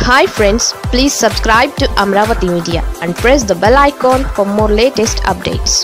hi friends please subscribe to Amaravati media and press the bell icon for more latest updates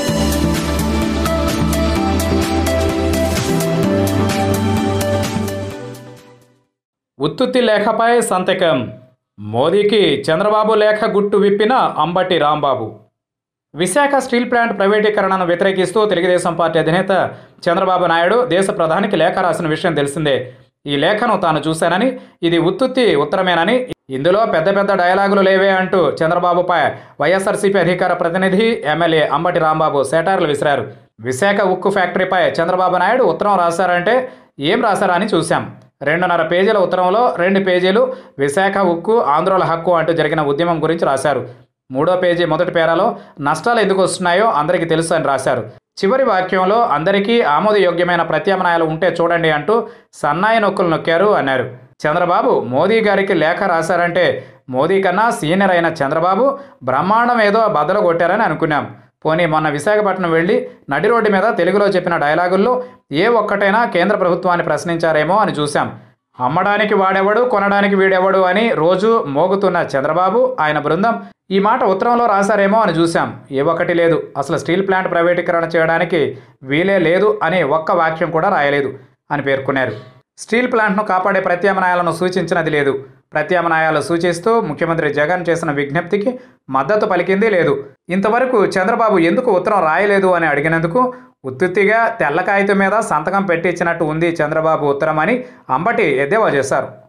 ఉత్తుత్తి లేఖపై సంతకం మోదీకి చంద్రబాబు లేఖ గుట్టు విప్పిన అంబటి రాంబాబు విశాఖ స్టీల్ ప్లాంట్ ప్రైవేటీకరణను వ్యతిరేకిస్తూ తెలుగుదేశం పార్టీ అధినేత చంద్రబాబు నాయుడు దేశ ప్రధానికి లేఖ రాసిన విషయం తెలిసిందే ఈ లేఖను తాను చూశానని ఇది ఉత్తుత్తి ఉత్తరమేనని ఇందులో పెద్ద పెద్ద డైలాగులు లేవే అంటూ చంద్రబాబుపై వైఎస్ఆర్సీపీ అధికార ప్రతినిధి ఎమ్మెల్యే అంబటి రాంబాబు సెటార్లు విసిరారు విశాఖ ఉక్కు ఫ్యాక్టరీపై చంద్రబాబు నాయుడు ఉత్తరం రాశారంటే ఏం రాశారా అని చూశాం రెండున్నర పేజీల ఉత్తరంలో రెండు పేజీలు విశాఖ ఉక్కు ఆంధ్రుల హక్కు అంటూ జరిగిన ఉద్యమం గురించి రాశారు మూడో పేజీ మొదటి పేరాలో నష్టాలు ఎందుకు వస్తున్నాయో అందరికీ తెలుసు అని రాశారు చివరి వాక్యంలో అందరికీ ఆమోదయోగ్యమైన ప్రత్యామ్నాయాలు ఉంటే చూడండి అంటూ సన్నాయి నొక్కులు నొక్కారు అన్నారు చంద్రబాబు మోదీ గారికి లేఖ రాశారంటే మోదీ కన్నా సీనియర్ అయిన చంద్రబాబు బ్రహ్మాండం ఏదో బద్దలు కొట్టారని అనుకున్నాం పోనీ మొన్న విశాఖపట్నం వెళ్ళి నడి రోడ్డు మీద తెలుగులో చెప్పిన డైలాగుల్లో ఏ ఒక్కటైనా కేంద్ర ప్రభుత్వాన్ని ప్రశ్నించారేమో అని చూశాం అమ్మడానికి వాడెవడు కొనడానికి వీడెవడు అని రోజు మోగుతున్న చంద్రబాబు ఆయన బృందం ఈ మాట ఉత్తరంలో రాశారేమో అని చూశాం ఏ ఒక్కటి లేదు అసలు స్టీల్ ప్లాంట్ ప్రైవేటీకరణ చేయడానికి వీలే లేదు అని ఒక్క వాక్యం కూడా రాయలేదు అని పేర్కొన్నారు స్టీల్ ప్లాంట్ను కాపాడే ప్రత్యామ్నాయాలను సూచించినది లేదు ప్రత్యామ్నాయాలు సూచిస్తూ ముఖ్యమంత్రి జగన్ చేసిన విజ్ఞప్తికి మద్దతు పలికింది లేదు ఇంతవరకు చంద్రబాబు ఎందుకు ఉత్తరం రాయలేదు అని అడిగినందుకు ఉత్తుత్తిగా తెల్ల కాగితం మీద సంతకం పెట్టించినట్టు ఉంది చంద్రబాబు ఉత్తరం అని అంబటి ఎద్దేవా చేశారు